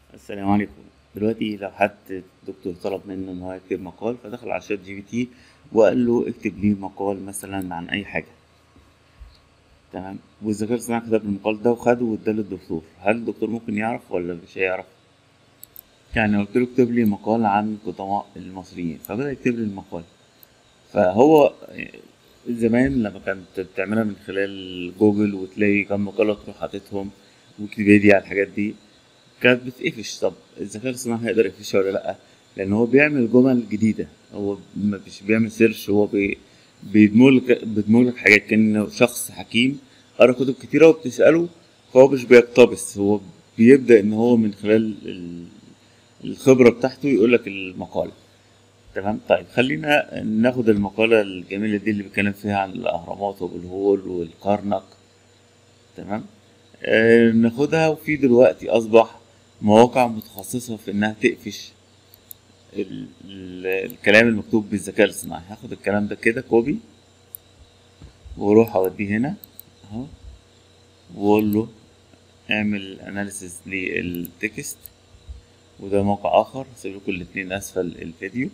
السلام عليكم دلوقتي لو حد دكتور طلب منه ان هو يكتب مقال فدخل على شات جي بي تي وقال له اكتب لي مقال مثلا عن اي حاجه تمام والذكاء الاصطناعي كتب المقال ده وخده واداه للدكتور هل الدكتور ممكن يعرف ولا مش هيعرف يعني قلت له اكتب لي مقال عن قدماء المصريين فبدأ يكتب لي المقال فهو زمان لما كانت بتعملها من خلال جوجل وتلاقي كم مقالة تروح حاططهم ويكيبيديا على الحاجات دي كانت بتقفش طب الذكاء الاصطناعي هيقدر يقفشها ولا لأ لأن هو بيعمل جمل جديدة هو ما مش بيعمل سيرش هو بي بيدمجلك بيدمجلك حاجات كأنه شخص حكيم قرا كتب كتيرة وبتسأله فهو مش بيقتبس هو بيبدأ إن هو من خلال ال- الخبرة بتاعته يقولك المقالة تمام طيب خلينا ناخد المقالة الجميلة دي اللي بيتكلم فيها عن الأهرامات وأبو الهول والكرنك تمام آه ناخدها وفي دلوقتي أصبح مواقع متخصصة في إنها تقفش ال ال الكلام المكتوب بالذكاء الاصطناعي هاخد الكلام ده كده كوبي واروح اوديه هنا اهو واقول له اعمل اناليسيس للتكست وده موقع اخر هسيب لكم الاتنين اسفل الفيديو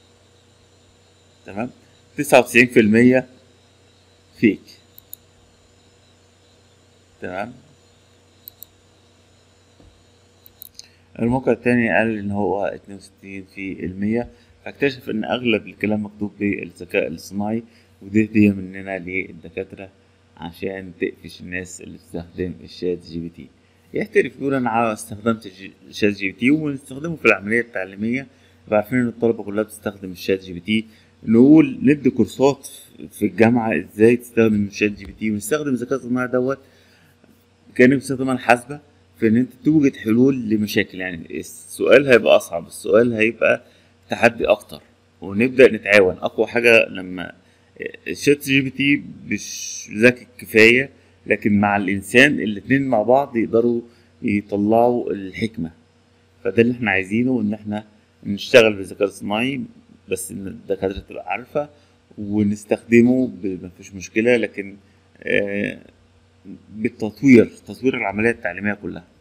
تمام تسعة وتسعين في المية فيك تمام الموقع التاني قال ان هو اتنين وستين في المية فاكتشف ان اغلب الكلام مكتوب بالذكاء الاصطناعي ودي هدية مننا للدكاترة عشان تقفش الناس اللي بتستخدم الشات جي بي تي يحترف يقول انا عاوز استخدمت الج- الشات جي بي تي ونستخدمه في العملية التعليمية يبقى عارفين ان الطلبة كلها بتستخدم الشات جي بي تي نقول ندي كورسات في الجامعة ازاي تستخدم الشات جي بي تي ونستخدم الذكاء الاصطناعي دوت كأنك بتستخدم الحاسبة في ان انت توجد حلول لمشاكل يعني السؤال هيبقى اصعب السؤال هيبقى تحدي اكتر ونبدأ نتعاون اقوى حاجة لما الشات جي بي تي مش ذكي كفاية لكن مع الانسان الاتنين مع بعض يقدروا يطلعوا الحكمة فده اللي احنا عايزينه ان احنا نشتغل بالذكاء الصناعي بس ان الدكاترة تبقى عارفة ونستخدمه ب- مفيش مشكلة لكن آه، بالتطوير تطوير العملية التعليمية كلها